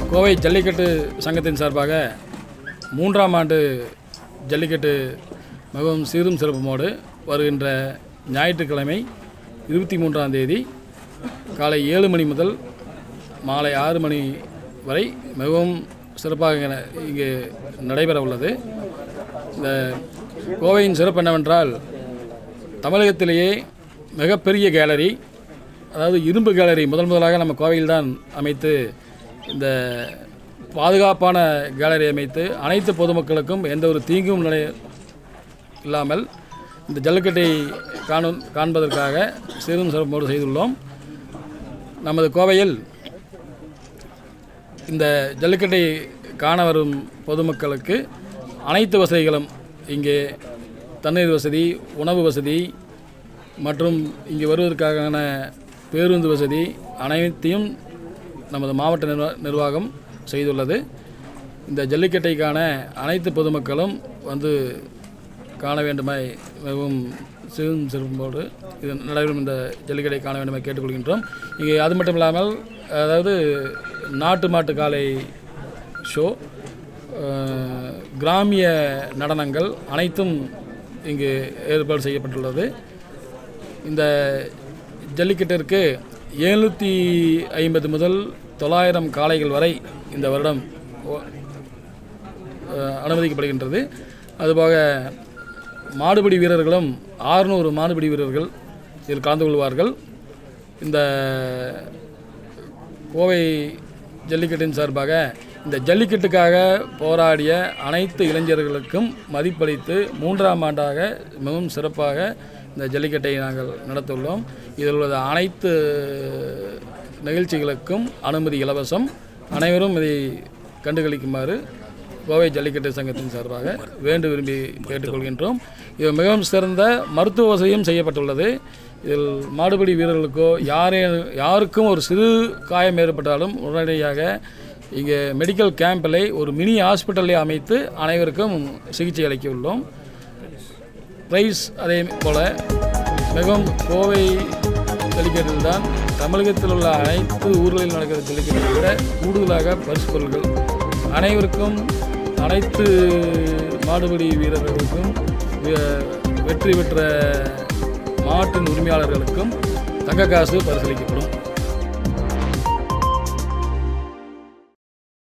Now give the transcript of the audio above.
கோவை ஜல்லிக்கட்டு சங்கத்தின் சார்பாக மூன்றாம் ஆண்டு ஜல்லிக்கட்டு மிகவும் சீரும் சிறப்புமோடு வருகின்ற ஞாயிற்றுக்கிழமை இருபத்தி மூன்றாம் தேதி காலை ஏழு மணி முதல் மாலை ஆறு மணி வரை மிகவும் சிறப்பாக இங்க- இங்கு நடைபெற உள்ளது இந்த கோவையின் சிறப்பு என்னவென்றால் தமிழகத்திலேயே மிகப்பெரிய கேலரி அதாவது இரும்பு கேலரி முதல் முதலாக நம்ம கோவையில் தான் அமைத்து இந்த பாதுகாப்பான கேலரி அமைத்து அனைத்து பொதுமக்களுக்கும் எந்த ஒரு தீங்கும் நிலை இல்லாமல் இந்த ஜல்லிக்கட்டை காணும் காண்பதற்காக சிறும் சிறப்போடு செய்துள்ளோம் நமது கோவையில் இந்த ஜல்லிக்கட்டை காண வரும் பொதுமக்களுக்கு அனைத்து வசதிகளும் இங்கே தண்ணீர் வசதி உணவு வசதி மற்றும் இங்கே வருவதற்கான பேருந்து வசதி அனைத்தையும் நமது மாவட்ட நிர்வா நிர்வாகம் செய்துள்ளது இந்த ஜல்லிக்கட்டைக்கான அனைத்து பொதுமக்களும் வந்து காண வேண்டுமாய் மிகவும் சிறும் சிறப்போடு இது நடைபெறும் இந்த ஜல்லிக்கட்டை காண வேண்டுமாய் கேட்டுக்கொள்கின்றோம் இங்கே அது மட்டும் இல்லாமல் அதாவது நாட்டு மாட்டு காளை ஷோ அஹ், கிராமிய நடனங்கள் அனைத்தும் இங்கு ஏற்பாடு செய்யப்பட்டுள்ளது இந்த ஜல்லிக்கட்டிற்கு எழுநூற்றி ஐம்பது முதல் தொள்ளாயிரம் காளைகள் வரை இந்த வருடம் ஓ- அஹ், அனுமதிக்கப்படுகின்றது அதுபோக மாடுபிடி வீரர்களும் ஆறுநூறு மாடுபிடி வீரர்கள் இதில் கலந்து கொள்வார்கள் இந்த கோவை ஜல்லிக்கட்டின் சார்பாக இந்த ஜல்லிக்கட்டுக்காக போராடிய அனைத்து இளைஞர்களுக்கும் மதிப்பளித்து மூன்றாம் ஆண்டாக மிகவும் சிறப்பாக இந்த ஜல்லிக்கட்டை நாங்கள் நடத்தியுள்ளோம் இதில் உள்ள அனைத்து நிகழ்ச்சிகளுக்கும் அனுமதி இலவசம் அனைவரும் இதை கண்டுகளிக்குமாறு கோவை ஜல்லிக்கட்டு சங்கத்தின் சார்பாக வேண்டு விரும்பி கேட்டுக்கொள்கின்றோம் இது மிகவும் சிறந்த மருத்துவ வசதியும் செய்யப்பட்டுள்ளது இதில் மாடுபிடி வீரர்களுக்கோ யாரே யாருக்கும் ஒரு சிறு காயம் ஏற்பட்டாலும் உடனடியாக இங்கே மெடிக்கல் கேம்பில் ஒரு மினி ஹாஸ்பிட்டலை அமைத்து அனைவருக்கும் சிகிச்சை அளிக்க உள்ளோம் ப்ரைஸ் அதே போல் மிகவும் கோவை ஜல்லிக்கட்டில் தான் தமிழகத்தில் உள்ள அனைத்து ஊர்களில் நடக்கிற ஜல்லிக்கட்டை விட கூடுதலாக பரிசு பொருட்கள் அனைவருக்கும் அனைத்து மாடுபிடி வீரர்களுக்கும் வெ- வெற்றி பெற்ற மாட்டின் உரிமையாளர்களுக்கும் தங்க காசு பரிசளிக்கப்படும்